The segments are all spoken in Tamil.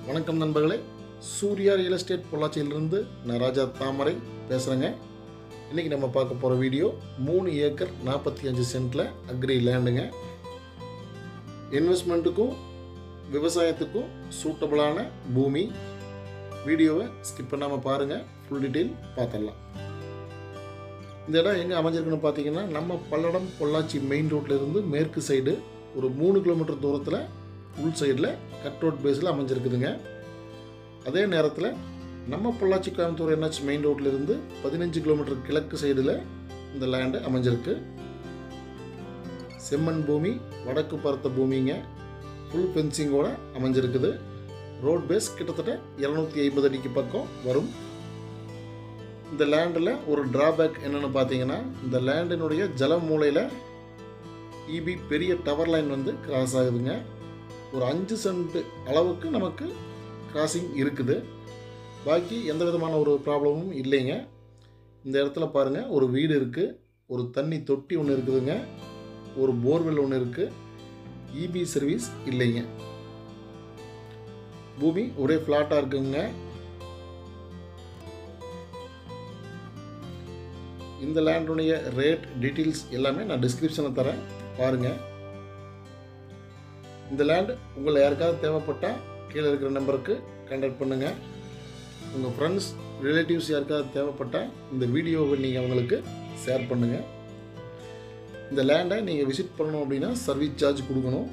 வணக்கம் நண்பர்களே சூர்யா ரியல் எஸ்டேட் பொள்ளாச்சியிலிருந்து நான் ராஜா தாமரை பேசுகிறேங்க இன்றைக்கி நம்ம பார்க்க போகிற வீடியோ மூணு ஏக்கர் நாற்பத்தி அஞ்சு சென்ட்டில் அக்ரி லேண்டுங்க இன்வெஸ்ட்மெண்ட்டுக்கும் விவசாயத்துக்கும் சூட்டபிளான பூமி வீடியோவை ஸ்கிப் பண்ணாமல் பாருங்கள் ஃபுல் டீட்டெயில் பார்த்துடலாம் இந்த இடம் எங்கே அமைஞ்சிருக்குன்னு பார்த்தீங்கன்னா நம்ம பல்லடம் பொள்ளாச்சி மெயின் ரோட்ல இருந்து மேற்கு சைடு ஒரு மூணு கிலோமீட்டர் தூரத்தில் உள் சைடில் கட் ரோட் பேஸில் அமைஞ்சிருக்குதுங்க அதே நேரத்தில் நம்ம பொள்ளாச்சி கோயம்புத்தூர் என்ஹெச் மெயின் ரோட்ல இருந்து பதினஞ்சு கிலோமீட்டர் கிழக்கு சைடில் இந்த லேண்டு அமைஞ்சிருக்கு செம்மண் பூமி வடக்கு பரத்த பூமிங்க ஃபுல் ஃபென்சிங்கோட அமைஞ்சிருக்குது ரோட் பேஸ் கிட்டத்தட்ட இரநூத்தி ஐம்பது அடிக்கு பக்கம் வரும் இந்த லேண்டில் ஒரு டிராபேக் என்னென்னு பார்த்தீங்கன்னா இந்த லேண்டினுடைய ஜல மூலையில் இபி பெரிய டவர் லைன் வந்து கிராஸ் ஆகுதுங்க ஒரு அஞ்சு சென்ட் அளவுக்கு நமக்கு கிராசிங் இருக்குது பாக்கி எந்த விதமான ஒரு ப்ராப்ளமும் இல்லைங்க இந்த இடத்துல பாருங்கள் ஒரு வீடு இருக்குது ஒரு தண்ணி தொட்டி ஒன்று இருக்குதுங்க ஒரு போர்வெல் ஒன்று இருக்குது இபி சர்வீஸ் இல்லைங்க பூமி ஒரே ஃப்ளாட்டாக இருக்குங்க இந்த லேண்டுடைய ரேட் டீட்டெயில்ஸ் எல்லாமே நான் டிஸ்கிரிப்ஷனில் தரேன் பாருங்கள் இந்த லேண்டு உங்களை யாருக்காவது தேவைப்பட்டால் கீழே இருக்கிற நம்பருக்கு கான்டாக்ட் பண்ணுங்கள் உங்கள் ஃப்ரெண்ட்ஸ் ரிலேட்டிவ்ஸ் யாருக்காவது தேவைப்பட்டால் இந்த வீடியோவை நீங்கள் அவங்களுக்கு ஷேர் பண்ணுங்கள் இந்த லேண்டை நீங்கள் விசிட் பண்ணணும் அப்படின்னா சர்வீஸ் சார்ஜ் கொடுக்கணும்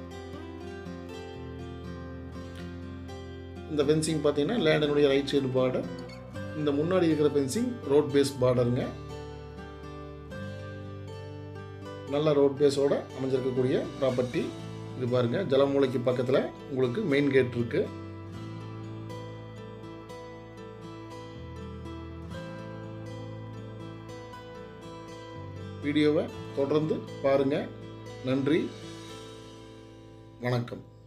இந்த ஃபென்சிங் பார்த்தீங்கன்னா லேண்டினுடைய ரைட் சைடு பார்டர் இந்த முன்னாடி இருக்கிற ஃபென்சிங் ரோட் பேஸ் பார்டருங்க நல்ல ரோட் பேஸோட அமைஞ்சிருக்கக்கூடிய ப்ராப்பர்ட்டி இது பாருங்க ஜலமூலைக்கு பக்கத்தில் உங்களுக்கு மெயின் கேட் இருக்கு வீடியோவை தொடர்ந்து பாருங்க நன்றி வணக்கம்